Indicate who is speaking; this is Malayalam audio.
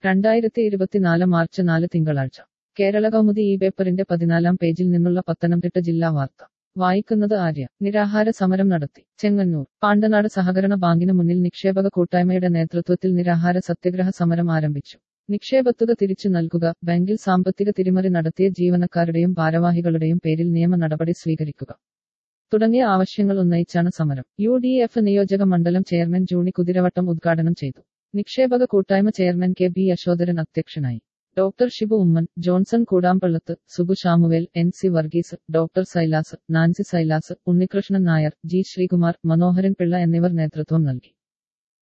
Speaker 1: രണ്ടായിരത്തി ഇരുപത്തിനാല് മാർച്ച് നാല് തിങ്കളാഴ്ച കേരള കൗമുദി ഈ പേപ്പറിന്റെ പതിനാലാം പേജിൽ നിന്നുള്ള പത്തനംതിട്ട ജില്ലാ വാർത്ത വായിക്കുന്നത് ആര്യ നിരാഹാര സമരം നടത്തി ചെങ്ങന്നൂർ പാണ്ടനാട് സഹകരണ ബാങ്കിന് മുന്നിൽ നിക്ഷേപക കൂട്ടായ്മയുടെ നേതൃത്വത്തിൽ നിരാഹാര സത്യഗ്രഹ സമരം ആരംഭിച്ചു നിക്ഷേപത്തുക തിരിച്ചു നൽകുക ബാങ്കിൽ സാമ്പത്തിക തിരിമറി നടത്തിയ ജീവനക്കാരുടെയും ഭാരവാഹികളുടെയും പേരിൽ നിയമ നടപടി സ്വീകരിക്കുക തുടങ്ങിയ ആവശ്യങ്ങൾ ഉന്നയിച്ചാണ് സമരം യു ഡി എഫ് നിയോജക മണ്ഡലം ചെയർമാൻ ജൂണി കുതിരവട്ടം ഉദ്ഘാടനം ചെയ്തു നിക്ഷേപക കൂട്ടായ്മ ചെയർമാൻ കെ ബി യശോധരൻ അധ്യക്ഷനായി doctor Shibu Oommen Johnson Koodampallath Subu Shamuel N C Varghese doctor Silas Nancy Silas Unnikrishnan Nair G Sreekumar Manoharan Pillai എന്നിവർ നേതൃത്വം നൽകി